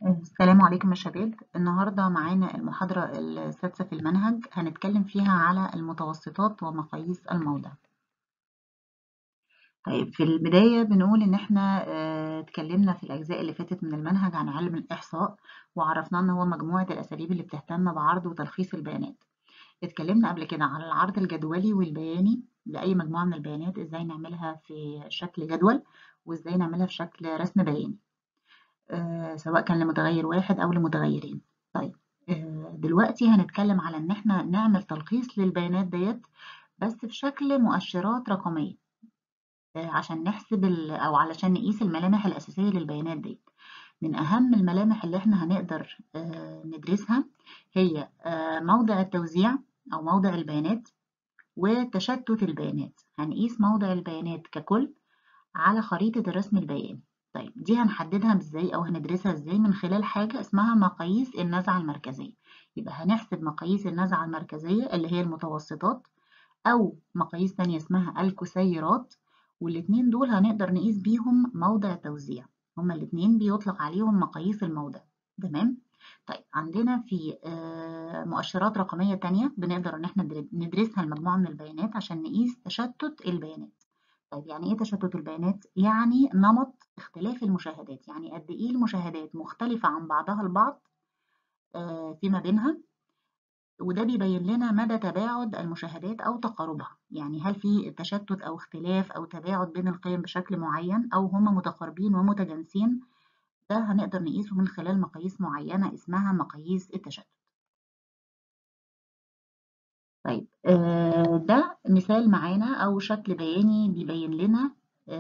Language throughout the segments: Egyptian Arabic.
السلام عليكم يا شباب النهاردة معانا المحاضرة السادسة في المنهج هنتكلم فيها على المتوسطات ومقاييس الموضع طيب في البداية بنقول إن إحنا اه اتكلمنا في الأجزاء اللي فاتت من المنهج عن علم الإحصاء وعرفنا إن هو مجموعة الأساليب اللي بتهتم بعرض وتلخيص البيانات اتكلمنا قبل كده على العرض الجدولي والبياني لأي مجموعة من البيانات إزاي نعملها في شكل جدول وإزاي نعملها في شكل رسم بياني آه سواء كان لمتغير واحد أو لمتغيرين طيب آه دلوقتي هنتكلم على إن إحنا نعمل تلخيص للبيانات ديت بس في شكل مؤشرات رقمية آه عشان نحسب أو علشان نقيس الملامح الأساسية للبيانات ديت من أهم الملامح اللي إحنا هنقدر ندرسها هي موضع التوزيع أو موضع البيانات وتشتت البيانات هنقيس موضع البيانات ككل على خريطة الرسم البياني طيب دي هنحددها ازاي او هندرسها ازاي من خلال حاجة اسمها مقاييس النزعة المركزية يبقى هنحسب مقاييس النزعة المركزية اللي هي المتوسطات او مقاييس تانية اسمها الكسيرات والاتنين دول هنقدر نقيس بيهم موضع التوزيع هما الاتنين بيطلق عليهم مقاييس الموضع تمام طيب عندنا في مؤشرات رقمية تانية بنقدر ان احنا ندرسها المجموعة من البيانات عشان نقيس تشتت البيانات طيب يعني ايه تشتت البيانات؟ يعني نمط اختلاف المشاهدات يعني قد ايه المشاهدات مختلفة عن بعضها البعض فيما بينها وده بيبين لنا مدى تباعد المشاهدات أو تقاربها يعني هل في تشتت أو اختلاف أو تباعد بين القيم بشكل معين أو هما متقاربين ومتجانسين ده هنقدر نقيسه من خلال مقاييس معينة اسمها مقاييس التشتت طيب ده مثال معانا أو شكل بياني بيبين لنا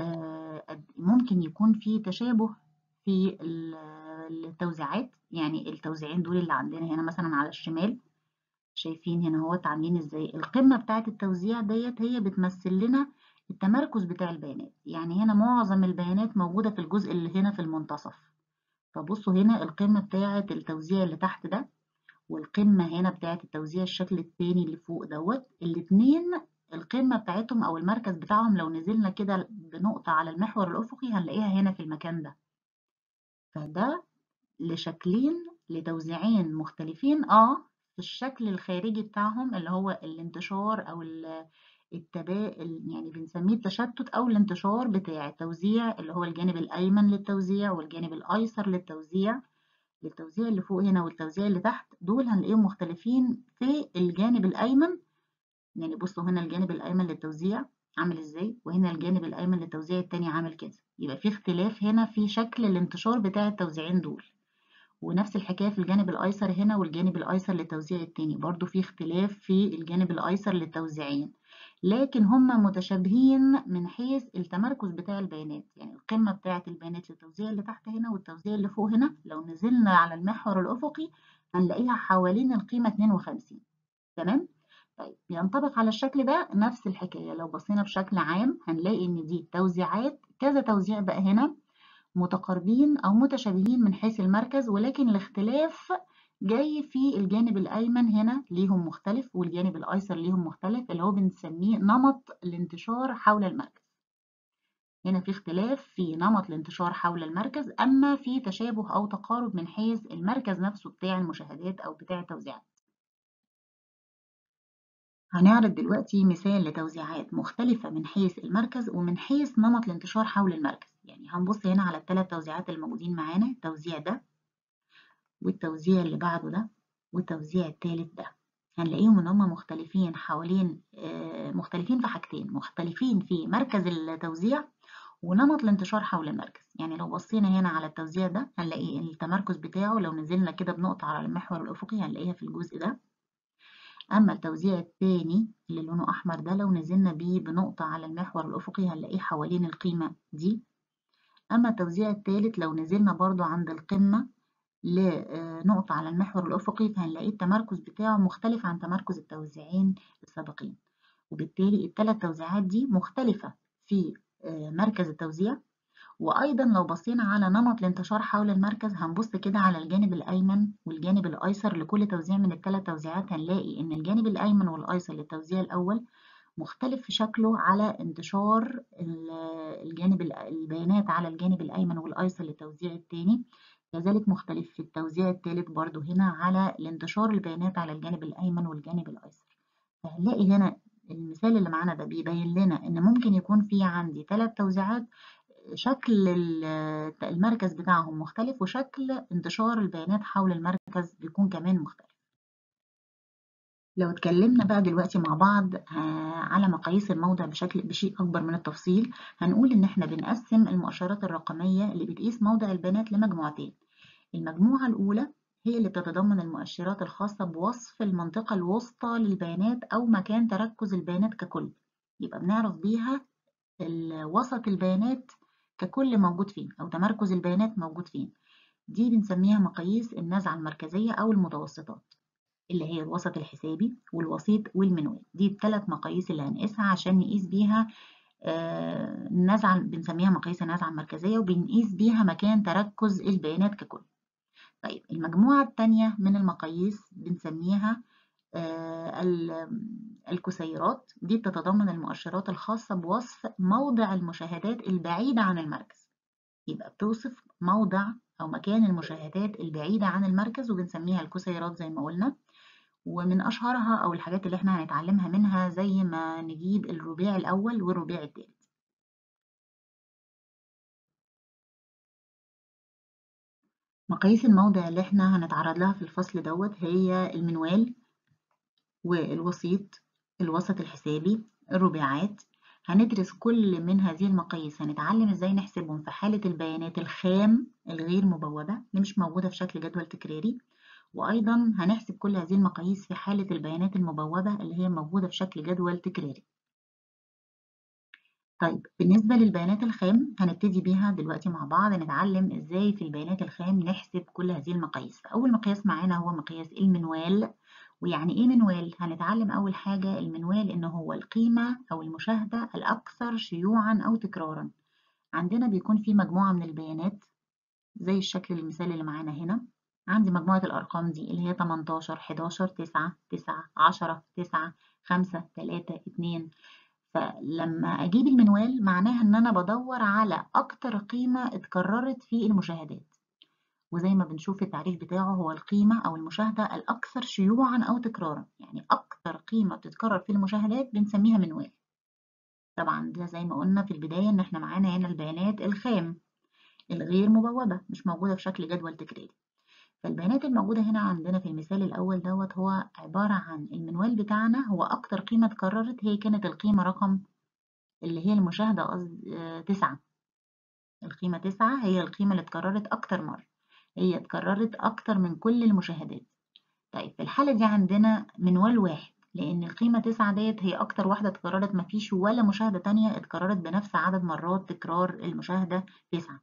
ممكن يكون في تشابه في التوزيعات يعني التوزيعين دول اللي عندنا هنا مثلا على الشمال شايفين هنا اهوت عاملين ازاي القمة بتاعة التوزيع ديت هي بتمثل لنا التمركز بتاع البيانات يعني هنا معظم البيانات موجودة في الجزء اللي هنا في المنتصف فبصوا هنا القمة بتاعة التوزيع اللي تحت ده والقمة هنا بتاعة التوزيع الشكل التاني اللي فوق دوت الاتنين القمة بتاعتهم أو المركز بتاعهم لو نزلنا كده بنقطة على المحور الأفقي هنلاقيها هنا في المكان ده فده لشكلين لتوزيعين مختلفين اه في الشكل الخارجي بتاعهم اللي هو الانتشار أو التبا يعني بنسميه التشتت أو الانتشار بتاع التوزيع اللي هو الجانب الأيمن للتوزيع والجانب الأيسر للتوزيع التوزيع اللي فوق هنا والتوزيع اللي تحت دول هنلاقيهم مختلفين في الجانب الأيمن يعني بصوا هنا الجانب الأيمن للتوزيع عامل ازاي وهنا الجانب الأيمن للتوزيع التاني عامل كده يبقى في اختلاف هنا في شكل الانتشار بتاع التوزيعين دول ونفس الحكاية في الجانب الأيسر هنا والجانب الأيسر للتوزيع التاني برضو في اختلاف في الجانب الأيسر للتوزيعين لكن هما متشابهين من حيث التمركز بتاع البيانات يعني القمة بتاعة البيانات للتوزيع اللي تحت هنا والتوزيع اللي فوق هنا لو نزلنا على المحور الأفقي هنلاقيها حوالين القيمة 52 تمام؟ طيب ينطبق على الشكل ده نفس الحكاية لو بصينا بشكل عام هنلاقي إن دي توزيعات كذا توزيع بقى هنا متقاربين أو متشابهين من حيث المركز ولكن الاختلاف جاي في الجانب الأيمن هنا ليهم مختلف والجانب الأيسر ليهم مختلف اللي هو بنسميه نمط الانتشار حول المركز هنا في اختلاف في نمط الانتشار حول المركز أما في تشابه أو تقارب من حيث المركز نفسه بتاع المشاهدات أو بتاع التوزيعات هنعرض دلوقتي مثال لتوزيعات مختلفة من حيث المركز ومن حيث نمط الانتشار حول المركز يعني هنبص هنا على الثلاث توزيعات الموجودين معانا التوزيع ده والتوزيع اللي بعده ده والتوزيع الثالث ده هنلاقيهم ان هم مختلفين حوالين مختلفين في حاجتين مختلفين في مركز التوزيع ونمط الانتشار حول المركز يعني لو بصينا هنا على التوزيع ده هنلاقي التمركز بتاعه لو نزلنا كده بنقطة على المحور الأفقي هنلاقيها في الجزء ده أما التوزيع الثاني اللي لونه أحمر ده لو نزلنا بيه بنقطة على المحور الأفقي هنلاقيه حوالين القيمة دي أما التوزيع الثالث لو نزلنا برضو عند القمة لنقطة على المحور الأفقي فهنلاقي التمركز بتاعه مختلف عن تمركز التوزيعين السابقين وبالتالي الثلاث توزيعات دي مختلفة في مركز التوزيع وأيضا لو بصينا على نمط الانتشار حول المركز هنبص كده على الجانب الأيمن والجانب الأيسر لكل توزيع من الثلاث توزيعات هنلاقي إن الجانب الأيمن والأيسر للتوزيع الأول مختلف في شكله على انتشار الجانب البيانات على الجانب الأيمن والأيسر للتوزيع الثاني كذلك مختلف في التوزيع الثالث برضو هنا على الانتشار البيانات على الجانب الأيمن والجانب الأيسر فهنلاقي هنا المثال اللي معانا ده بيبين لنا إن ممكن يكون في عندي ثلاث توزيعات شكل المركز بتاعهم مختلف وشكل انتشار البيانات حول المركز بيكون كمان مختلف لو اتكلمنا بقى دلوقتي مع بعض على مقاييس الموضع بشكل بشيء أكبر من التفصيل هنقول إن إحنا بنقسم المؤشرات الرقمية اللي بتقيس موضع البيانات لمجموعتين المجموعة الأولى هي اللي بتتضمن المؤشرات الخاصة بوصف المنطقة الوسطى للبيانات أو مكان تركز البيانات ككل يبقى بنعرف بيها وسط البيانات ككل موجود فين أو تمركز البيانات موجود فين دي بنسميها مقاييس النزعة المركزية أو المتوسطات اللي هي الوسط الحسابي والوسيط والمنوال دي الثلاث مقاييس اللي هنقيسها عشان نقيس بيها النزعة بنسميها مقاييس النزعة المركزية وبنقيس بيها مكان تركز البيانات ككل طيب المجموعة الثانية من المقاييس بنسميها الكسيرات دي بتتضمن المؤشرات الخاصة بوصف موضع المشاهدات البعيدة عن المركز يبقى بتوصف موضع أو مكان المشاهدات البعيدة عن المركز وبنسميها الكسيرات زي ما قلنا ومن أشهرها أو الحاجات اللي احنا هنتعلمها منها زي ما نجيب الربيع الأول والربيع الثالث مقاييس الموضع اللي احنا هنتعرض لها في الفصل دوت هي المنوال والوسيط الوسط الحسابي الرباعات هندرس كل من هذه المقاييس هنتعلم ازاي نحسبهم في حالة البيانات الخام الغير مبوبة اللي مش موجودة في شكل جدول تكراري وأيضا هنحسب كل هذه المقاييس في حالة البيانات المبوبة اللي هي موجودة في شكل جدول تكراري طيب بالنسبة للبيانات الخام هنبتدي بيها دلوقتي مع بعض نتعلم ازاي في البيانات الخام نحسب كل هذه المقاييس فأول مقياس معانا هو مقياس المنوال ويعني ايه منوال؟ هنتعلم أول حاجة المنوال إن هو القيمة أو المشاهدة الأكثر شيوعا أو تكرارا عندنا بيكون في مجموعة من البيانات زي الشكل المثالي اللي معانا هنا عندي مجموعة الأرقام دي اللي هي 18 11 9 9 10 9 5 3 2 فلما أجيب المنوال معناها إن أنا بدور على أكتر قيمة اتكررت في المشاهدات وزي ما بنشوف التعريف بتاعه هو القيمة أو المشاهدة الأكثر شيوعا أو تكرارا يعني أكتر قيمة بتتكرر في المشاهدات بنسميها منوال طبعا ده زي ما قلنا في البداية إن إحنا معانا هنا البيانات الخام الغير مبوبة مش موجودة في شكل جدول تكراري فالبيانات الموجودة هنا عندنا في المثال الأول دوت هو عبارة عن المنوال بتاعنا هو أكتر قيمة اتكررت هي كانت القيمة رقم اللي هي المشاهدة قصدي تسعة القيمة تسعة هي القيمة اللي اتكررت أكتر مرة هي اتكررت أكتر من كل المشاهدات طيب في الحالة دي عندنا منوال واحد لأن القيمة تسعة ديت هي أكتر واحدة اتكررت مفيش ولا مشاهدة تانية اتكررت بنفس عدد مرات تكرار المشاهدة تسعة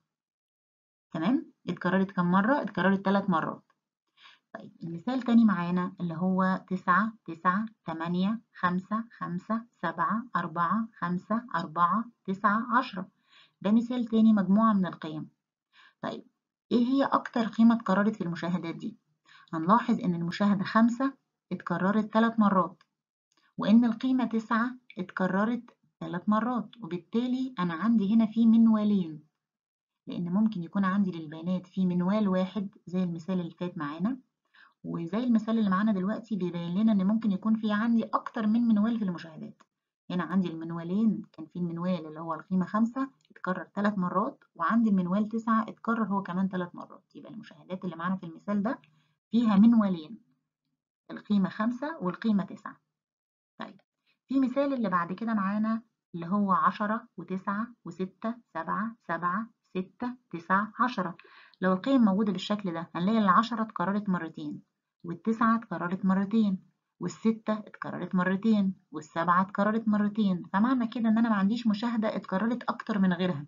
تمام اتكررت كم مرة؟ اتكررت ثلاث مرات طيب المثال تاني معانا اللي هو تسعة تسعة تمانية خمسة خمسة سبعة أربعة خمسة أربعة تسعة عشرة ده مثال تاني مجموعة من القيم طيب ايه هي أكتر قيمة اتكررت في المشاهدات دي؟ هنلاحظ إن المشاهدة خمسة اتكررت ثلاث مرات وإن القيمة تسعة اتكررت ثلاث مرات وبالتالي أنا عندي هنا في منوالين لأن ممكن يكون عندي للبيانات في منوال واحد زي المثال اللي فات معانا وزي المثال اللي معانا دلوقتي بيبين لنا إن ممكن يكون في عندي أكتر من منوال في المشاهدات هنا عندي المنوالين كان في المنوال اللي هو القيمة خمسة اتكرر ثلاث مرات وعندي المنوال تسعة اتكرر هو كمان ثلاث مرات يبقى المشاهدات اللي معانا في المثال ده فيها منوالين القيمة خمسة والقيمة تسعة طيب في مثال اللي بعد كده معانا اللي هو عشرة وتسعة وستة سبعة سبعة ستة تسعة عشرة لو القيم موجودة بالشكل ده هنلاقي العشرة اتكررت مرتين والتسعة اتكررت مرتين والستة اتكررت مرتين والسبعة اتكررت مرتين فمعنى كده ان انا ما عنديش مشاهدة اتكررت اكتر من غيرها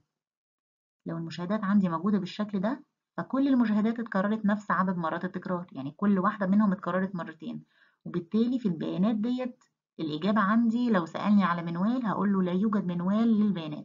لو المشاهدات عندي موجودة بالشكل ده فكل المشاهدات اتكررت نفس عدد مرات التكرار يعني كل واحدة منهم اتكررت مرتين وبالتالي في البيانات ديت الإجابة عندي لو سألني على منوال هقول له لا يوجد منوال للبيانات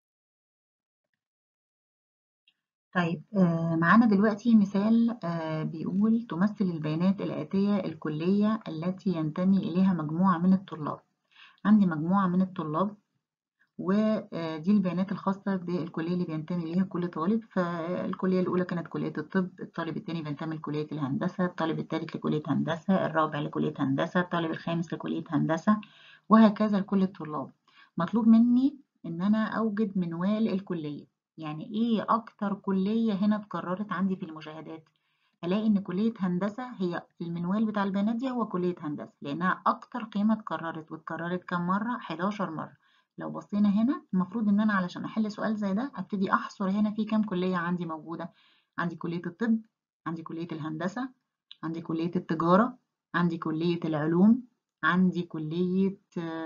طيب آه معانا دلوقتي مثال آه بيقول تمثل البيانات الآتية الكلية التي ينتمي إليها مجموعة من الطلاب عندي مجموعة من الطلاب ودي البيانات الخاصة بالكلية اللي بينتمي ليها كل طالب فالكلية الأولى كانت كلية الطب الطالب الثاني بينتمي لكلية الهندسة الطالب الثالث لكلية هندسة الرابع لكلية هندسة الطالب الخامس لكلية هندسة وهكذا لكل الطلاب مطلوب مني إن أنا أوجد منوال الكلية يعني إيه أكتر كلية هنا اتكررت عندي في المشاهدات هلاقي إن كلية هندسة هي المنوال بتاع البيانات دي هو كلية هندسة لأنها أكتر قيمة اتكررت واتكررت كم مرة 11 مرة لو بصينا هنا المفروض إن أنا علشان أحل سؤال زي ده أبتدي أحصر هنا في كام كلية عندي موجودة عندي كلية الطب عندي كلية الهندسة عندي كلية التجارة عندي كلية العلوم عندي كلية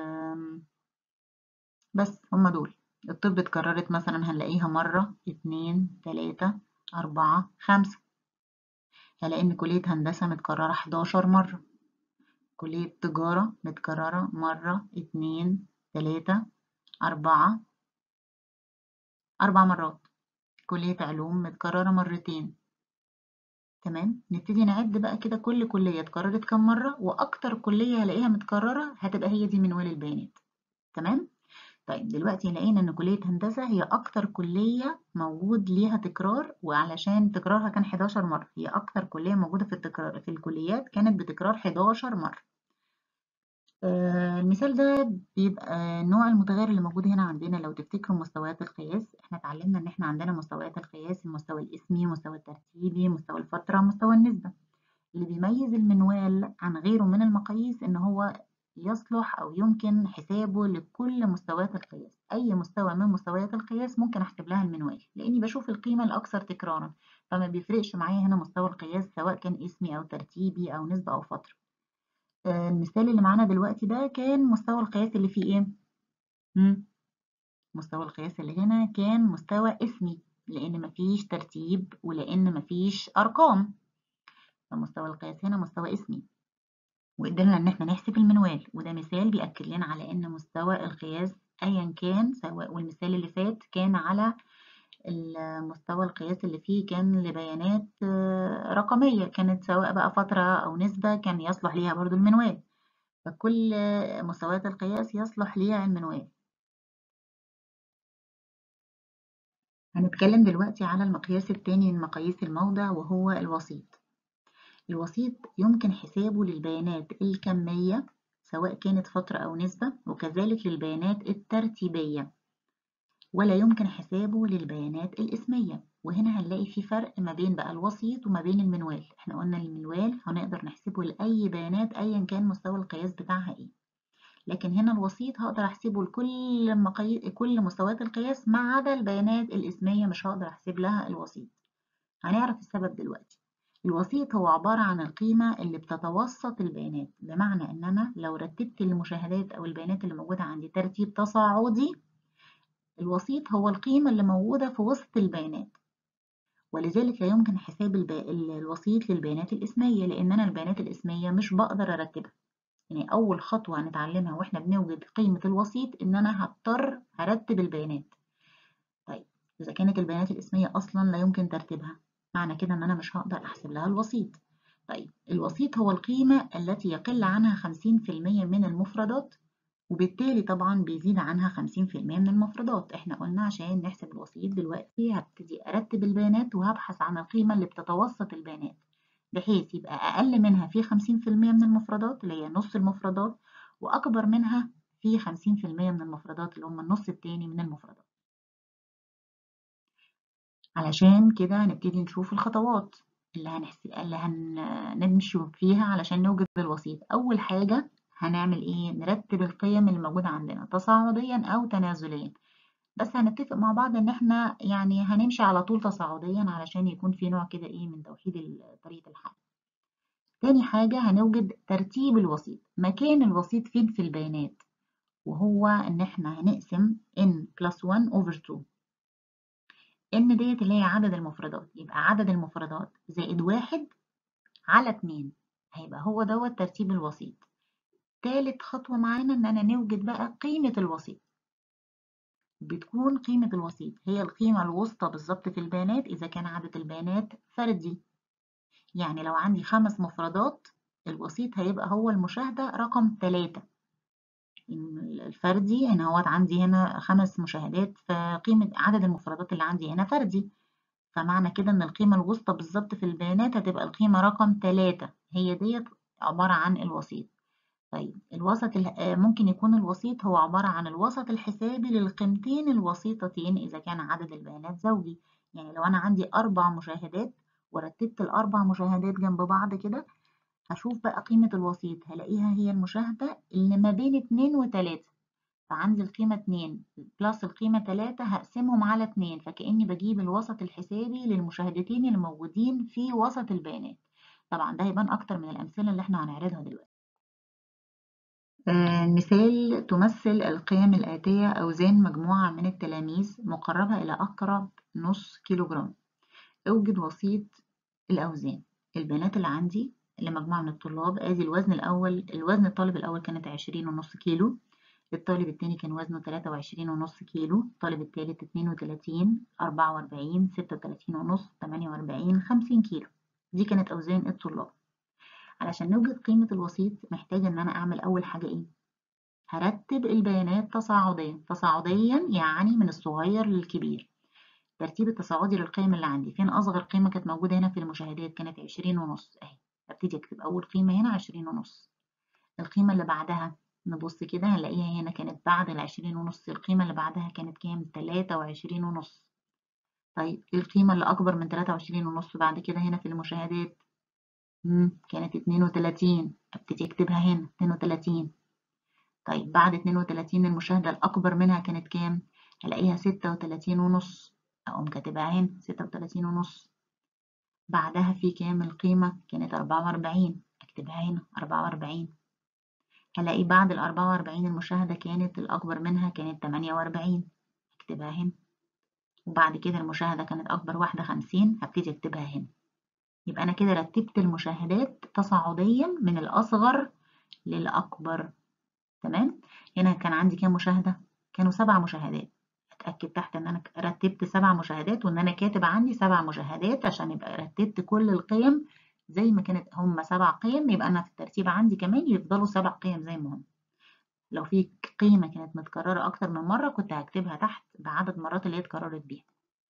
بس هما دول الطب اتكررت مثلا هنلاقيها مرة اتنين تلاتة أربعة خمسة هلاقي إن كلية هندسة متكررة حداشر مرة كلية تجارة متكررة مرة اتنين تلاتة أربعة أربع مرات كلية علوم متكررة مرتين تمام نبتدي نعد بقى كده كل كلية اتكررت كم مرة وأكتر كلية هلاقيها متكررة هتبقى هي دي منوال البيانات تمام طيب دلوقتي لقينا إن كلية هندسة هي أكتر كلية موجود ليها تكرار وعلشان تكرارها كان 11 مرة هي أكتر كلية موجودة في التكرار في الكليات كانت بتكرار 11 مرة آه المثال ده بيبقى النوع المتغير اللي موجود هنا عندنا لو تفتكروا مستويات القياس احنا اتعلمنا ان احنا عندنا مستويات القياس المستوى الاسمي مستوى الترتيبي مستوى الفترة مستوى النسبة اللي بيميز المنوال عن غيره من المقاييس ان هو يصلح أو يمكن حسابه لكل مستويات القياس أي مستوى من مستويات القياس ممكن أحسب لها المنوال لأني بشوف القيمة الأكثر تكرارا فما بيفرقش معايا هنا مستوى القياس سواء كان اسمي أو ترتيبي أو نسبة أو فترة آه المثال اللي معانا دلوقتي ده كان مستوى القياس اللي فيه إيه؟ مم. مستوى القياس اللي هنا كان مستوى اسمي لأن مفيش ترتيب ولأن مفيش أرقام فمستوى القياس هنا مستوى اسمي وقدرنا إن إحنا نحسب المنوال وده مثال بيأكد لنا على إن مستوى القياس أيا كان سواء والمثال اللي فات كان على المستوى القياس اللي فيه كان لبيانات رقمية كانت سواء بقى فترة أو نسبة كان يصلح ليها برضو المنوال فكل مستويات القياس يصلح ليها المنوال هنتكلم دلوقتي على المقياس التاني من مقاييس الموضع وهو الوسيط الوسيط يمكن حسابه للبيانات الكمية سواء كانت فترة أو نسبة وكذلك للبيانات الترتيبية ولا يمكن حسابه للبيانات الاسمية وهنا هنلاقي في فرق ما بين بقى الوسيط وما بين المنوال احنا قلنا المنوال هنقدر نحسبه لأي بيانات أيا كان مستوى القياس بتاعها ايه لكن هنا الوسيط هقدر احسبه لكل مقاييس كل مستويات القياس ما عدا البيانات الاسمية مش هقدر احسب لها الوسيط هنعرف السبب دلوقتي الوسيط هو عبارة عن القيمة اللي بتتوسط البيانات بمعنى ان انا لو رتبت المشاهدات او البيانات اللي موجودة عندي ترتيب تصاعدي الوسيط هو القيمة اللي موجودة في وسط البيانات ولذلك لا يمكن حساب الوسيط للبيانات الاسمية لان انا البيانات الاسمية مش بقدر ارتبها يعني اول خطوة هنتعلمها واحنا بنوجد قيمة الوسيط ان انا هضطر هرتب البيانات طيب اذا كانت البيانات الاسمية اصلا لا يمكن ترتيبها معنى كده ان انا مش هقدر احسب لها الوسيط طيب الوسيط هو القيمة التي يقل عنها 50% من المفردات وبالتالي طبعا بيزيد عنها 50% من المفردات احنا قلنا عشان نحسب الوسيط دلوقتي هبتدي ارتب البيانات وهبحث عن القيمة اللي بتتوسط البيانات بحيث يبقى اقل منها في 50% من المفردات اللي هي نص المفردات واكبر منها في 50% من المفردات اللي هم النص التاني من المفردات علشان كده هنبتدي نشوف الخطوات اللي هنحسب اللي هنمشي فيها علشان نوجد الوسيط أول حاجة هنعمل إيه؟ نرتب القيم اللي موجودة عندنا تصاعديا أو تنازليا بس هنتفق مع بعض إن إحنا يعني هنمشي على طول تصاعديا علشان يكون في نوع كده إيه من توحيد طريقة الحل تاني حاجة هنوجد ترتيب الوسيط مكان الوسيط فين في البيانات وهو إن إحنا هنقسم n plus 1 over 2 ان ديت اللي هي عدد المفردات يبقى عدد المفردات زائد واحد على اتنين هيبقى هو دوت ترتيب الوسيط تالت خطوة معانا ان انا نوجد بقى قيمة الوسيط بتكون قيمة الوسيط هي القيمة الوسطى بالظبط في البيانات إذا كان عدد البيانات فردي يعني لو عندي خمس مفردات الوسيط هيبقى هو المشاهدة رقم تلاتة الفردي هنا هو عندي هنا خمس مشاهدات فقيمة عدد المفردات اللي عندي هنا فردي فمعنى كده إن القيمة الوسطى بالظبط في البيانات هتبقى القيمة رقم تلاتة هي ديت عبارة عن الوسيط طيب الوسط ممكن يكون الوسيط هو عبارة عن الوسط الحسابي للقيمتين الوسيطتين إذا كان عدد البيانات زوجي يعني لو أنا عندي أربع مشاهدات ورتبت الأربع مشاهدات جنب بعض كده هشوف بقى قيمة الوسيط هلاقيها هي المشاهدة اللي ما بين اتنين وتلاتة فعندي القيمة اتنين بلس القيمة تلاتة هقسمهم على اتنين فكأني بجيب الوسط الحسابي للمشاهدتين اللي موجودين في وسط البيانات طبعا ده هيبان أكتر من الأمثلة اللي احنا هنعرضها دلوقتي آه مثال تمثل القيم الآتية أوزان مجموعة من التلاميذ مقربة إلى أقرب نص كيلوغرام أوجد وسيط الأوزان البيانات اللي عندي لمجموعة من الطلاب ادي الوزن الأول الوزن الطالب الأول كانت عشرين ونص كيلو الطالب التاني كان وزنه تلاتة وعشرين ونص كيلو الطالب التالت اتنين وتلاتين أربعة وأربعين ستة وتلاتين ونص تمانية وأربعين خمسين كيلو دي كانت أوزان الطلاب علشان نوجد قيمة الوسيط محتاجة إن أنا أعمل أول حاجة إيه؟ هرتب البيانات تصاعديا تصاعديا يعني من الصغير للكبير ترتيب التصاعدي للقيم اللي عندي فين أصغر قيمة كانت موجودة هنا في المشاهدات كانت عشرين ونص أهي ابتدي اكتب اول قيمة هنا عشرين ونص القيمة اللي بعدها نبص كده هنلاقيها هنا كانت بعد العشرين ونص القيمة اللي بعدها كانت كام تلاتة وعشرين ونص طيب القيمة اللي أكبر من تلاتة وعشرين ونص بعد كده هنا في المشاهدات مم. كانت اتنين وتلاتين ابتدي اكتبها هنا اتنين وتلاتين طيب بعد اتنين وتلاتين المشاهدة الأكبر منها كانت كام هلاقيها ستة وتلاتين ونص أقوم كاتبها هنا ستة وتلاتين ونص بعدها في كام القيمة كانت أربعة وأربعين أكتبها هنا أربعة وأربعين هلاقي بعد الأربعة وأربعين المشاهدة كانت الأكبر منها كانت تمانية وأربعين أكتبها هنا وبعد كده المشاهدة كانت أكبر واحدة خمسين هبتدي أكتبها هنا يبقى أنا كده رتبت المشاهدات تصاعديا من الأصغر للأكبر تمام هنا كان عندي كام مشاهدة كانوا سبع مشاهدات اتاكد تحت ان انا رتبت سبع مشاهدات وان انا كاتب عندي سبع مشاهدات عشان يبقى رتبت كل القيم زي ما كانت هم سبع قيم يبقى انا في الترتيب عندي كمان يفضلوا سبع قيم زي ما هم لو في قيمة كانت متكررة أكتر من مرة كنت هكتبها تحت بعدد مرات اللي هي اتكررت بيها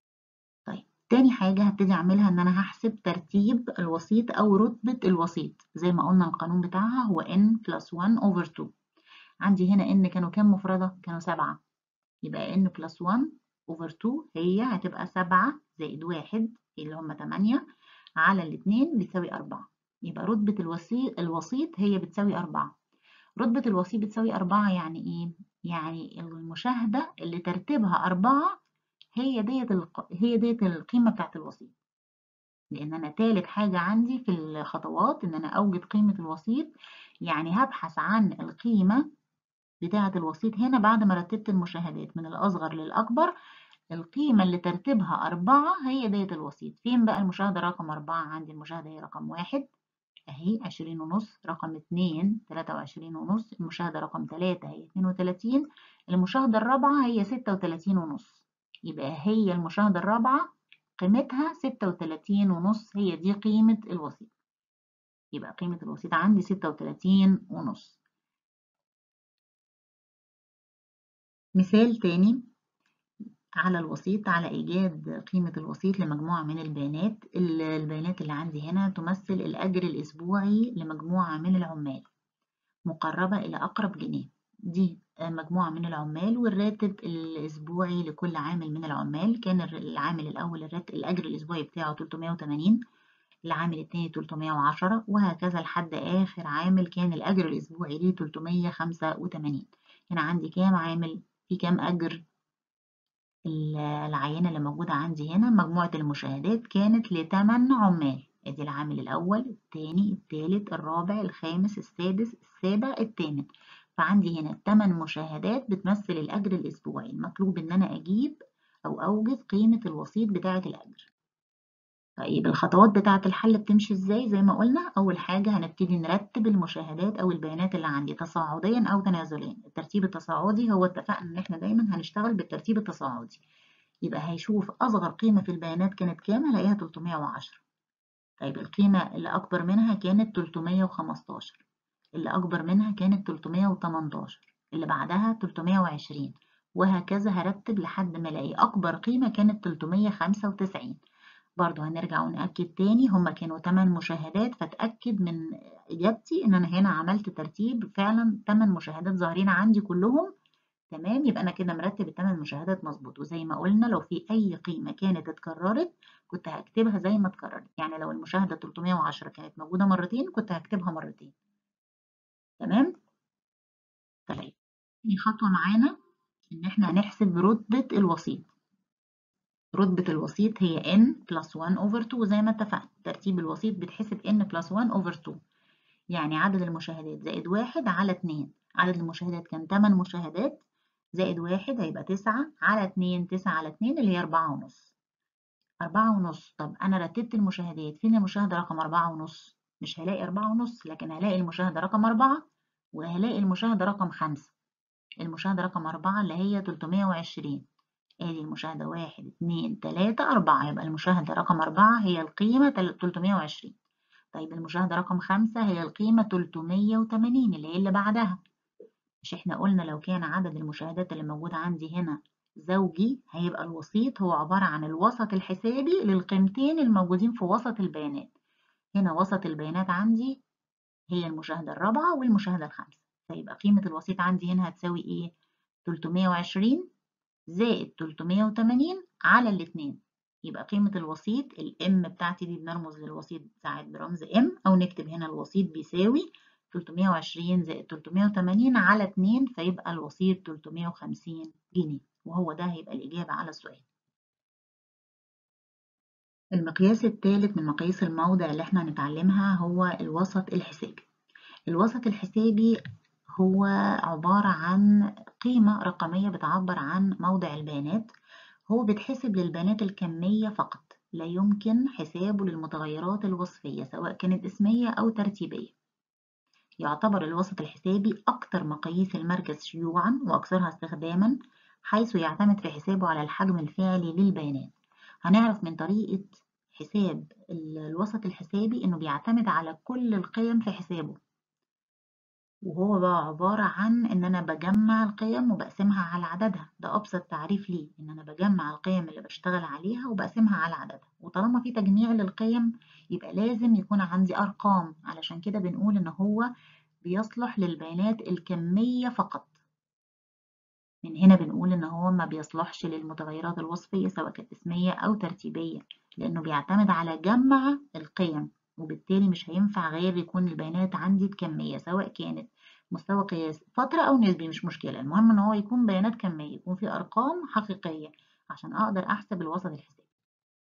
طيب تاني حاجة هبتدي أعملها إن أنا هحسب ترتيب الوسيط أو رتبة الوسيط زي ما قلنا القانون بتاعها هو n plus 1 over 2 عندي هنا n كانوا كام مفردة؟ كانوا سبعة يبقى n plus 1 over 2 هي هتبقى 7 زائد 1 اللي هم 8 على الاتنين بتساوي 4 يبقى رتبة الوسيط الوسيط هي بتساوي 4 رتبة الوسيط بتساوي 4 يعني ايه؟ يعني المشاهدة اللي ترتيبها 4 هي ديت الق... هي ديت القيمة بتاعت الوسيط لأن أنا تالت حاجة عندي في الخطوات إن أنا أوجد قيمة الوسيط يعني هبحث عن القيمة بتاعة الوسيط هنا بعد ما رتبت المشاهدات من الأصغر للأكبر القيمة اللي ترتيبها أربعة هي ديت الوسيط فين بقى المشاهدة رقم أربعة عندي المشاهدة هي رقم واحد أهي عشرين ونص رقم اتنين تلاتة وعشرين ونص المشاهدة رقم تلاتة هي اتنين وتلاتين المشاهدة الرابعة هي ستة وتلاتين ونص يبقى هي المشاهدة الرابعة قيمتها ستة وتلاتين ونص هي دي قيمة الوسيط يبقى قيمة الوسيط عندي ستة وتلاتين ونص مثال تاني على الوسيط على إيجاد قيمة الوسيط لمجموعة من البيانات البيانات اللي عندي هنا تمثل الأجر الأسبوعي لمجموعة من العمال مقربة إلى أقرب جنيه دي مجموعة من العمال والراتب الأسبوعي لكل عامل من العمال كان العامل الأول الراتب الأجر الأسبوعي بتاعه 380 العامل التاني 310 وهكذا لحد آخر عامل كان الأجر الأسبوعي ليه 385 هنا عندي كام عامل في كام أجر العينة اللي موجودة عندي هنا مجموعة المشاهدات كانت لتمن عمال ادي العامل الأول الثاني الثالث الرابع الخامس السادس السابع الثامن فعندي هنا الثمان مشاهدات بتمثل الأجر الأسبوعي المطلوب إن أنا أجيب أو أوجد قيمة الوسيط بتاعة الأجر طيب الخطوات بتاعة الحل بتمشي ازاي زي ما قلنا أول حاجة هنبتدي نرتب المشاهدات أو البيانات اللي عندي تصاعديا أو تنازليا الترتيب التصاعدي هو اتفقنا إن احنا دايما هنشتغل بالترتيب التصاعدي يبقى هيشوف أصغر قيمة في البيانات كانت كام هلاقيها 310 طيب القيمة اللي أكبر منها كانت 315 اللي أكبر منها كانت 318 اللي بعدها 320 وهكذا هرتب لحد ما الاقي اكبر قيمة كانت 395 برضو هنرجع ونأكد تاني هما كانوا 8 مشاهدات فاتأكد من إجابتي إن أنا هنا عملت ترتيب فعلا 8 مشاهدات ظاهرين عندي كلهم تمام يبقى أنا كده مرتب الثمان مشاهدات مظبوط وزي ما قلنا لو في أي قيمة كانت اتكررت كنت هكتبها زي ما اتكررت يعني لو المشاهدة 310 كانت موجودة مرتين كنت هكتبها مرتين تمام طيب تاني خطوة معانا إن إحنا هنحسب رتبة الوسيط رتبة الوسيط هي n plus 1 over 2 زي ما اتفقنا ترتيب الوسيط بتحسب n plus 1 over 2 يعني عدد المشاهدات زائد واحد على اتنين عدد المشاهدات كان 8 مشاهدات زائد واحد هيبقى تسعة على اتنين تسعة على اتنين اللي هي أربعة ونص أربعة ونص طب أنا رتبت المشاهدات فين المشاهدة رقم أربعة ونص مش هلاقي أربعة ونص لكن هلاقي المشاهدة رقم أربعة وهلاقي المشاهدة رقم خمسة المشاهدة رقم أربعة اللي هي تلتمية وعشرين ادي المشاهدة واحد اتنين تلاتة أربعة يبقى المشاهدة رقم أربعة هي القيمة تلتمية وعشرين طيب المشاهدة رقم خمسة هي القيمة تلتمية وتمانين اللي هي اللي بعدها مش احنا قلنا لو كان عدد المشاهدات اللي موجودة عندي هنا زوجي هيبقى الوسيط هو عبارة عن الوسط الحسابي للقيمتين الموجودين في وسط البيانات هنا وسط البيانات عندي هي المشاهدة الرابعة والمشاهدة الخامسة فيبقى قيمة الوسيط عندي هنا هتساوي ايه 320 زائد 380 على الاتنين يبقى قيمة الوسيط الام بتاعتي دي بنرمز للوسيط ساعات برمز ام او نكتب هنا الوسيط بيساوي 320 زائد 380 على 2 فيبقى الوسيط 350 جنيه وهو ده هيبقى الإجابة على السؤال المقياس الثالث من مقاييس الموضع اللي احنا هنتعلمها هو الوسط الحسابي الوسط الحسابي هو عبارة عن قيمة رقمية بتعبر عن موضع البيانات هو بيتحسب للبيانات الكمية فقط لا يمكن حسابه للمتغيرات الوصفية سواء كانت اسمية أو ترتيبية يعتبر الوسط الحسابي أكثر مقاييس المركز شيوعًا وأكثرها استخدامًا حيث يعتمد في حسابه على الحجم الفعلي للبيانات هنعرف من طريقة حساب الوسط الحسابي إنه بيعتمد على كل القيم في حسابه وهو بقى عبارة عن إن أنا بجمع القيم وبقسمها على عددها ده أبسط تعريف ليه إن أنا بجمع القيم اللي بشتغل عليها وبقسمها على عددها وطالما في تجميع للقيم يبقى لازم يكون عندي أرقام علشان كده بنقول إن هو بيصلح للبيانات الكمية فقط من هنا بنقول إن هو ما بيصلحش للمتغيرات الوصفية سواء كانت اسمية أو ترتيبية لأنه بيعتمد على جمع القيم وبالتالي مش هينفع غير يكون البيانات عندي بكمية سواء كانت مستوى قياس فترة أو نسبي مش مشكلة المهم إن هو يكون بيانات كمية يكون في أرقام حقيقية عشان أقدر أحسب الوسط الحسابي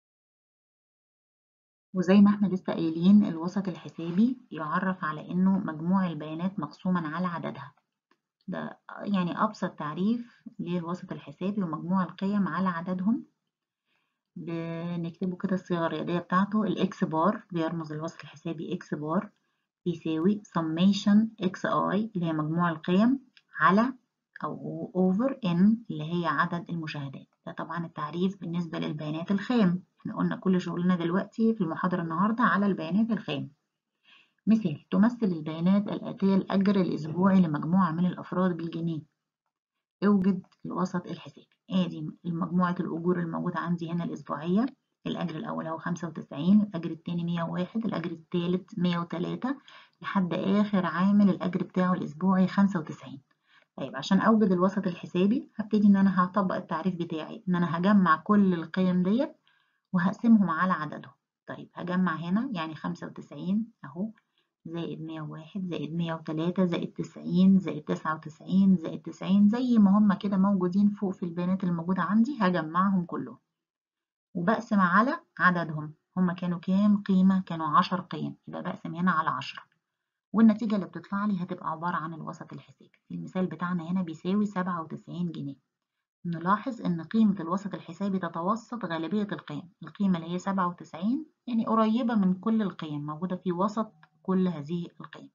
وزي ما احنا لسه قايلين الوسط الحسابي يعرف على إنه مجموع البيانات مقسوما على عددها ده يعني أبسط تعريف للوسط الحسابي ومجموع القيم على عددهم بنكتبه كده الصيغة الرياضية بتاعته الإكس بار بيرمز الوسط الحسابي إكس بار بيساوي summation xi اللي هي مجموع القيم على أو over n اللي هي عدد المشاهدات ده طبعا التعريف بالنسبة للبيانات الخام احنا قلنا كل شغلنا دلوقتي في المحاضرة النهاردة على البيانات الخام مثال تمثل البيانات الآتية الأجر الأسبوعي لمجموعة من الأفراد بالجنيه اوجد الوسط الحسابي ادي مجموعة الأجور الموجودة عندي هنا الأسبوعية الأجر الأول هو 95 الأجر التاني 101 الأجر التالت 103 لحد آخر عامل الأجر بتاعه الأسبوعي 95 طيب عشان أوجد الوسط الحسابي هبتدي إن أنا هطبق التعريف بتاعي إن أنا هجمع كل القيم ديت وهقسمهم على عددهم طيب هجمع هنا يعني 95 أهو زائد 101 زائد 103 زائد 90 زائد 99 زائد 90 زي ما هم كده موجودين فوق في البيانات الموجودة عندي هجمعهم كلهم وبقسم على عددهم هم كانوا كام قيمة كانوا 10 قيم يبقى بقسم هنا على 10 والنتيجة اللي بتطلع لي هتبقى عبارة عن الوسط الحسابي المثال بتاعنا هنا بيساوي 97 جنيه نلاحظ ان قيمة الوسط الحسابي تتوسط غالبية القيم القيمة اللي هي 97 يعني قريبة من كل القيم موجودة في وسط كل هذه القيم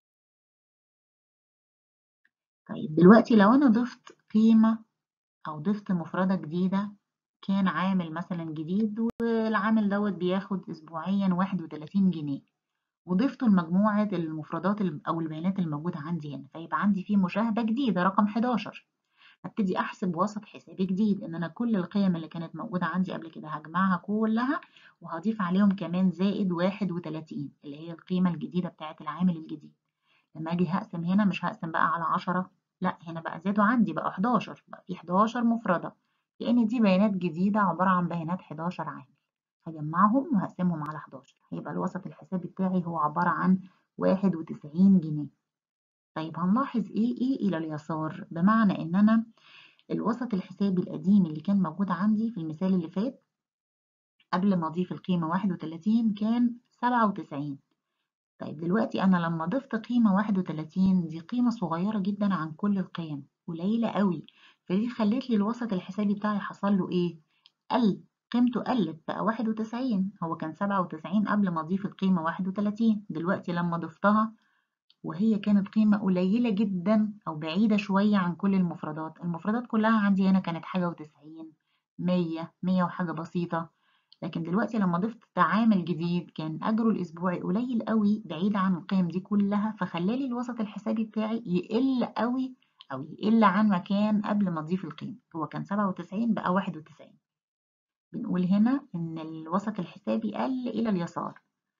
طيب دلوقتي لو أنا ضفت قيمة أو ضفت مفردة جديدة كان عامل مثلا جديد والعامل دوت بياخد أسبوعيا واحد وتلاتين جنيه وضفته لمجموعة المفردات أو البيانات الموجودة عندي هنا فيبقى عندي فيه مشاهدة جديدة رقم 11 هبتدي أحسب وسط حسابي جديد إن أنا كل القيم اللي كانت موجودة عندي قبل كده هجمعها كلها وهضيف عليهم كمان زائد 31 اللي هي القيمة الجديدة بتاعة العامل الجديد لما أجي هقسم هنا مش هقسم بقى على 10 لا هنا بقى زادوا عندي بقى 11 بقى في 11 مفردة لأن دي بيانات جديدة عبارة عن بيانات 11 عامل هجمعهم وهقسمهم على 11 هيبقى الوسط الحسابي بتاعي هو عبارة عن 91 جنيه طيب هنلاحظ ايه ايه الى اليسار بمعنى ان انا الوسط الحسابي القديم اللي كان موجود عندي في المثال اللي فات قبل ما اضيف القيمة 31 كان 97 طيب دلوقتي انا لما ضفت قيمة 31 دي قيمة صغيرة جدا عن كل القيم قليلة قوي فدي خلت لي الوسط الحسابي بتاعي حصل له ايه قل قيمته قلت بقى 91 هو كان 97 قبل ما اضيف القيمة 31 دلوقتي لما ضفتها وهي كانت قيمة قليلة جدا أو بعيدة شوية عن كل المفردات المفردات كلها عندي هنا كانت حاجة وتسعين مية مية وحاجة بسيطة لكن دلوقتي لما ضفت عامل جديد كان أجره الأسبوعي قليل قوي بعيد عن القيم دي كلها فخلالي الوسط الحسابي بتاعي يقل قوي أو يقل عن ما كان قبل ما أضيف القيمة هو كان سبعة وتسعين بقى واحد وتسعين بنقول هنا إن الوسط الحسابي قل إلى اليسار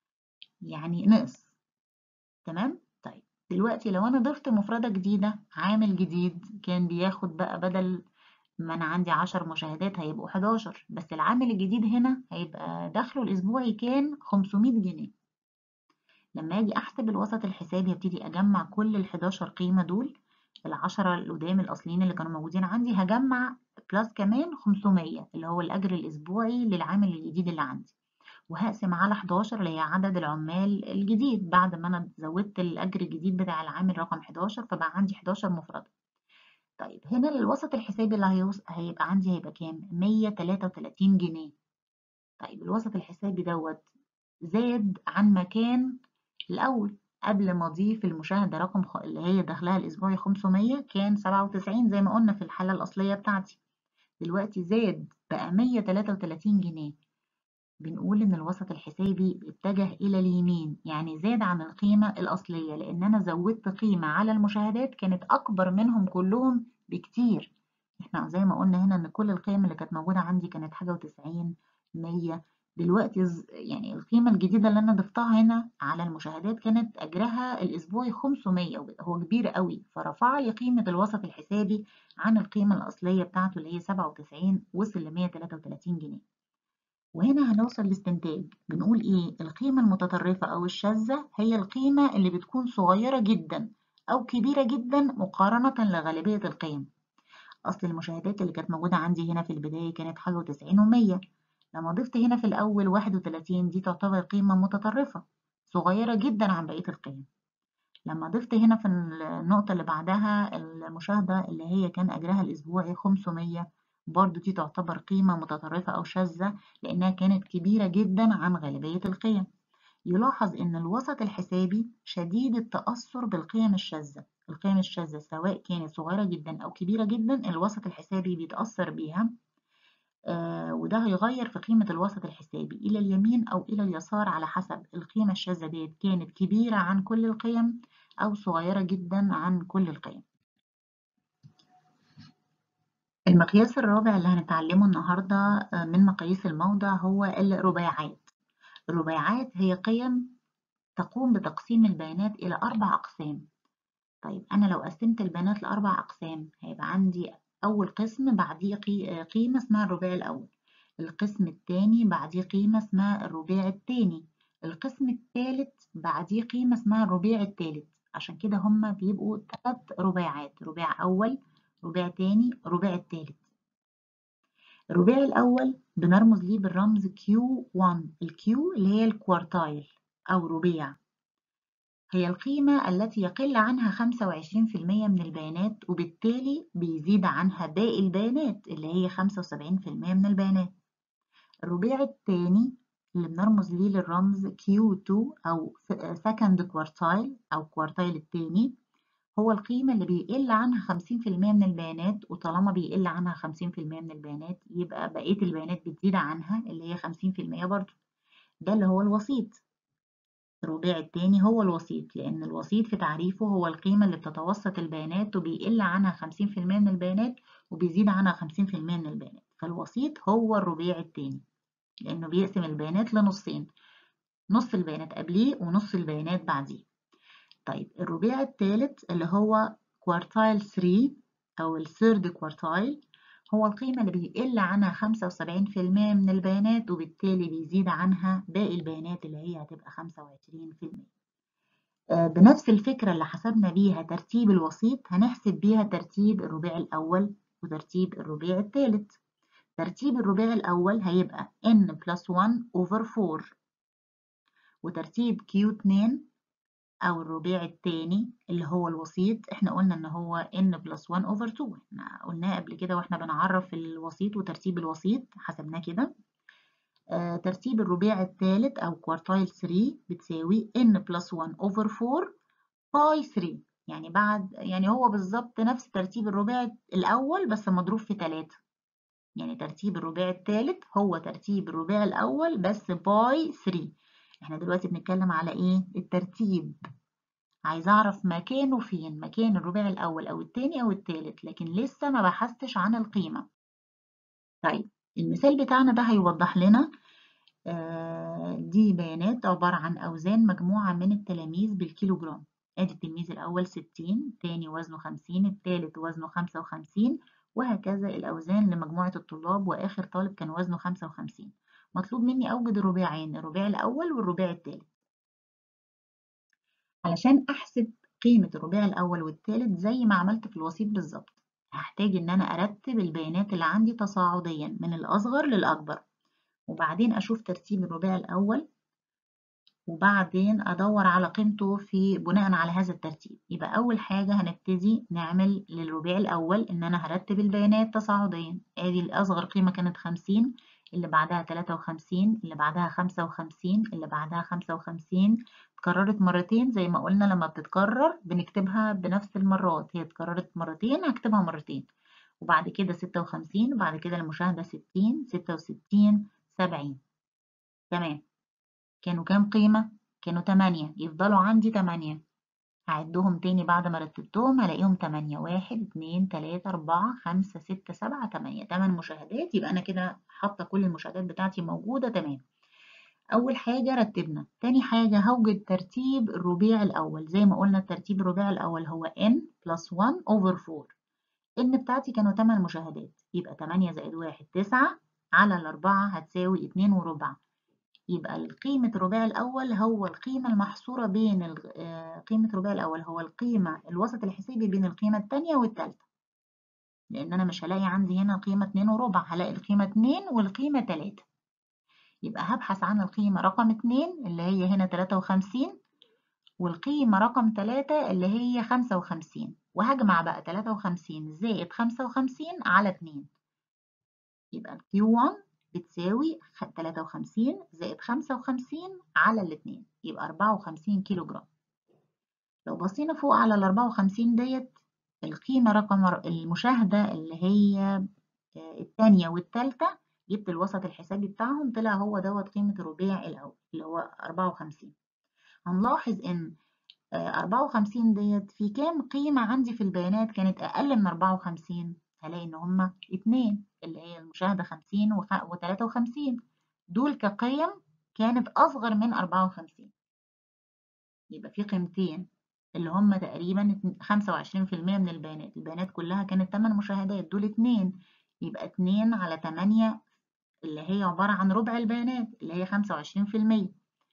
يعني نقص تمام طيب دلوقتي لو أنا ضفت مفردة جديدة عامل جديد كان بياخد بقى بدل ما أنا عندي عشر مشاهدات هيبقوا 11 بس العامل الجديد هنا هيبقى دخله الأسبوعي كان 500 جنيه لما أجي أحسب الوسط الحسابي هبتدي أجمع كل ال 11 قيمة دول العشرة القدام الأصليين اللي كانوا موجودين عندي هجمع بلس كمان 500 اللي هو الأجر الأسبوعي للعامل الجديد اللي عندي وهقسم على 11 اللي هي عدد العمال الجديد بعد ما أنا زودت الأجر الجديد بتاع العامل رقم 11 فبقى عندي 11 مفردة طيب هنا الوسط الحسابي اللي هيوص... هيبقى عندي هيبقى كام 133 جنيه طيب الوسط الحسابي دوت زاد عن مكان الأول قبل ما أضيف المشاهدة رقم خ... اللي هي دخلها الأسبوعي 500 كان 97 زي ما قلنا في الحالة الأصلية بتاعتي دلوقتي زاد بقى 133 جنيه بنقول إن الوسط الحسابي اتجه إلى اليمين يعني زاد عن القيمة الأصلية لأن أنا زودت قيمة على المشاهدات كانت أكبر منهم كلهم بكتير إحنا زي ما قلنا هنا إن كل القيم اللي كانت موجودة عندي كانت حاجة وتسعين مية دلوقتي يعني القيمة الجديدة اللي أنا ضفتها هنا على المشاهدات كانت أجرها الأسبوعي 500 هو كبير قوي فرفع لي قيمة الوسط الحسابي عن القيمة الأصلية بتاعته اللي هي 97 وصل ل 133 جنيه وهنا هنوصل لاستنتاج بنقول إيه القيمة المتطرفة أو الشاذة هي القيمة اللي بتكون صغيرة جدا أو كبيرة جدا مقارنة لغالبية القيم أصل المشاهدات اللي كانت موجودة عندي هنا في البداية كانت حاجة وتسعين ومية لما ضفت هنا في الأول واحد وتلاتين دي تعتبر قيمة متطرفة صغيرة جدا عن بقية القيم لما ضفت هنا في النقطة اللي بعدها المشاهدة اللي هي كان أجرها الأسبوعي 500 برضو دي تعتبر قيمة متطرفة أو شاذة لأنها كانت كبيرة جدا عن غالبية القيم يلاحظ أن الوسط الحسابي شديد التأثر بالقيم الشاذة القيم الشاذة سواء كانت صغيرة جدا أو كبيرة جدا الوسط الحسابي بيتأثر بيها آه وده هيغير في قيمة الوسط الحسابي إلى اليمين أو إلى اليسار على حسب القيمة الشاذة ديت كانت كبيرة عن كل القيم أو صغيرة جدا عن كل القيم المقياس الرابع اللي هنتعلمه النهاردة من مقاييس الموضع هو الرباعات الرباعات هي قيم تقوم بتقسيم البيانات إلى أربع أقسام طيب أنا لو قسمت البيانات لأربع أقسام هيبقى عندي أول قسم بعديه قيمة اسمها الرباع الأول القسم الثاني بعديه قيمة اسمها الرباع الثاني القسم الثالث بعديه قيمة اسمها الرباع الثالث عشان كده هما بيبقوا ثلاث رباعات رباع أول رباع تاني رباع التالت الرباع الأول بنرمز ليه بالرمز Q1 الكيو اللي هي الكوارتايل أو ربيع هي القيمة التي يقل عنها 25% من البيانات وبالتالي بيزيد عنها باقي البيانات اللي هي 75% من البيانات الربيع الثاني اللي بنرمز ليه للرمز Q2 أو second quartile أو كوارتايل الثاني هو القيمة اللي بيقل عنها 50% من البيانات وطالما بيقل عنها 50% من البيانات يبقى بقية البيانات بتزيد عنها اللي هي 50% برضو ده اللي هو الوسيط الرباع التاني هو الوسيط لأن الوسيط في تعريفه هو القيمة اللي بتتوسط البيانات وبيقل عنها 50% من البيانات وبيزيد عنها 50% من البيانات فالوسيط هو الرباع التاني لأنه بيقسم البيانات لنصين نص البيانات قبليه ونص البيانات بعديه طيب الرباع الثالث اللي هو كوارتايل 3 أو الثيرد كوارتايل هو القيمة اللي بيقل عنها 75% من البيانات وبالتالي بيزيد عنها باقي البيانات اللي هي هتبقى 25% آه، بنفس الفكرة اللي حسبنا بيها ترتيب الوسيط هنحسب بيها ترتيب الرباع الأول وترتيب الرباع الثالث ترتيب الرباع الأول هيبقى n plus 1 over 4 وترتيب Q2 أو الرباع الثاني اللي هو الوسيط احنا قلنا إن هو n plus 1 over 2 احنا قلناه قبل كده واحنا بنعرف الوسيط وترتيب الوسيط حسبناه كده آه ترتيب الرباع الثالث أو كوارتايل 3 بتساوي n plus 1 over 4 باي 3 يعني بعد يعني هو بالظبط نفس ترتيب الرباع الأول بس مضروب في 3 يعني ترتيب الرباع الثالث هو ترتيب الرباع الأول بس باي 3 احنا دلوقتي بنتكلم على ايه الترتيب عايزه اعرف مكانه فين مكان الرباع الاول او الثاني او الثالث لكن لسه ما بحثتش عن القيمه طيب المثال بتاعنا ده هيوضح لنا آه دي بيانات عباره عن اوزان مجموعه من التلاميذ بالكيلوجرام ادي التلميذ الاول 60 الثاني وزنه 50 الثالث وزنه 55 وهكذا الاوزان لمجموعه الطلاب واخر طالب كان وزنه 55 مطلوب مني أوجد الرباعين الرباع الأول والرباع الثالث علشان أحسب قيمة الرباع الأول والثالث زي ما عملت في الوسيط بالظبط هحتاج إن أنا أرتب البيانات اللي عندي تصاعديا من الأصغر للأكبر وبعدين أشوف ترتيب الرباع الأول وبعدين أدور على قيمته في بناء على هذا الترتيب يبقى أول حاجة هنبتدي نعمل للرباع الأول إن أنا هرتب البيانات تصاعديا آدي الأصغر قيمة كانت 50 اللي بعدها 53 اللي بعدها 55 اللي بعدها 55 اتكررت مرتين زي ما قلنا لما بتتكرر بنكتبها بنفس المرات هي اتكررت مرتين هكتبها مرتين وبعد كده 56 وبعد كده المشاهدة 60 66 70 تمام كانوا كام قيمة؟ كانوا 8 يفضلوا عندي 8 هعدهم تاني بعد ما رتبتهم هلاقيهم 8 1 2 3 4 5 6 7 8 8 مشاهدات يبقى أنا كده حاطة كل المشاهدات بتاعتي موجودة تمام أول حاجة رتبنا تاني حاجة هوجد ترتيب الرباع الأول زي ما قلنا ترتيب الرباع الأول هو n plus 1 over 4 n بتاعتي كانوا 8 مشاهدات يبقى 8 زائد 1 9 على الأربعة هتساوي 2 وربع يبقى قيمة الرباع الأول هو القيمة المحصورة بين قيمة الرباع الأول هو القيمة الوسط الحسابي بين القيمة الثانية والثالثة لأن أنا مش هلاقي عندي هنا قيمة 2 وربع هلاقي القيمة 2 والقيمة 3 يبقى هبحث عن القيمة رقم 2 اللي هي هنا 53 والقيمة رقم 3 اللي هي 55 وهجمع بقى 53 زائد 55 على 2 يبقى Q1 بتساوي 53 زائد 55 على الاتنين يبقى 54 كيلو جرام لو بصينا فوق على ال 54 ديت القيمة رقم المشاهدة اللي هي الثانية والثالثة جبت الوسط الحسابي بتاعهم طلع هو دوت قيمة الرباع الأول اللي هو 54 هنلاحظ إن 54 ديت في كام قيمة عندي في البيانات كانت أقل من 54 هلاقي إن هما اتنين اللي هي المشاهدة 50 و 53 دول كقيم كانت أصغر من 54 يبقى في قيمتين اللي هم تقريبا 25% من البيانات البيانات كلها كانت 8 مشاهدات دول اتنين يبقى 2 على 8 اللي هي عبارة عن ربع البيانات اللي هي 25%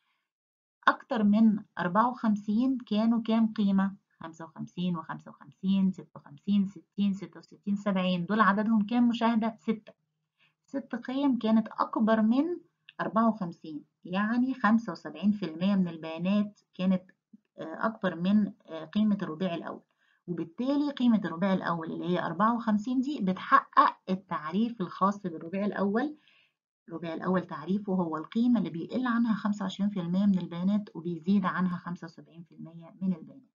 أكتر من 54 كانوا كام قيمة؟ 55 و55 56 60 66 70 دول عددهم كام مشاهدة؟ 6 ست قيم كانت أكبر من 54 يعني 75% من البيانات كانت أكبر من قيمة الرباع الأول وبالتالي قيمة الرباع الأول اللي هي 54 دي بتحقق التعريف الخاص بالرباع الأول الرباع الأول تعريفه هو القيمة اللي بيقل عنها 25% من البيانات وبيزيد عنها 75% من البيانات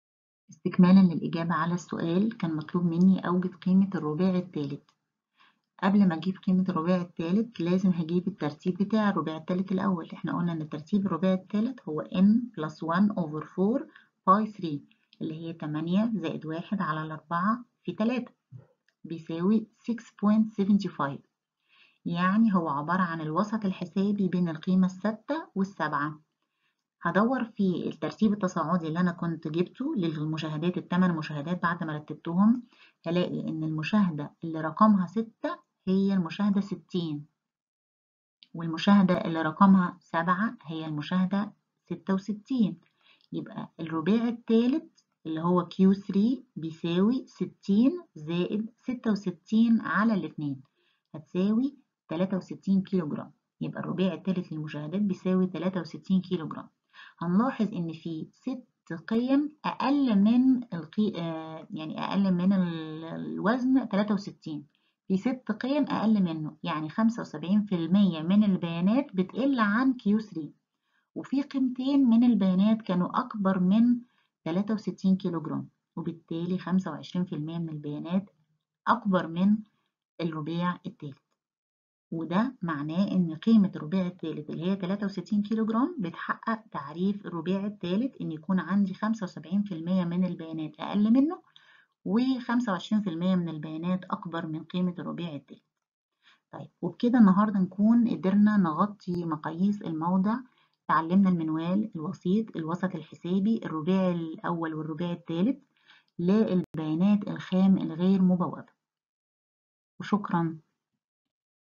استكمالا للإجابة على السؤال كان مطلوب مني أوجد قيمة الرباع الثالث قبل ما أجيب قيمة الرباعي التالت لازم هجيب الترتيب بتاع الرباعي التالت الأول احنا قلنا إن ترتيب الرباعي التالت هو n plus 1 over 4 باي 3 اللي هي 8 زائد 1 على الأربعة في 3 بيساوي 6.75 يعني هو عبارة عن الوسط الحسابي بين القيمة الثابتة والسبعة هدور في الترتيب التصاعدي اللي أنا كنت جبته للمشاهدات الثمان مشاهدات بعد ما رتبتهم هلاقي إن المشاهدة اللي رقمها ستة هي المشاهدة ستين والمشاهدة اللي رقمها سبعة هي المشاهدة ستة وستين يبقى الرباعي الثالث اللي هو Q3 بيساوي ستين زائد ستة وستين على الاتنين هتساوي تلاتة وستين كيلو جرام يبقى الرباعي الثالث للمشاهدات بيساوي تلاتة وستين كيلو جرام هنلاحظ إن في ست قيم أقل من القي... آه يعني أقل من الوزن تلاتة وستين في ست قيم أقل منه يعني خمسة وسبعين في المية من البيانات بتقل عن Q3 وفي قيمتين من البيانات كانوا أكبر من 63 كيلو جرام وبالتالي 25% من البيانات أكبر من الرباع الثالث وده معناه إن قيمة الرباع الثالث اللي هي 63 كيلو جرام بتحقق تعريف الرباع الثالث إن يكون عندي 75% من البيانات أقل منه و25% من البيانات أكبر من قيمة الرباع الثالث طيب وبكده النهاردة نكون قدرنا نغطي مقاييس الموضع تعلمنا المنوال الوسيط الوسط الحسابي الرباعي الأول والرباعي الثالث للبيانات الخام الغير مبوبة وشكرا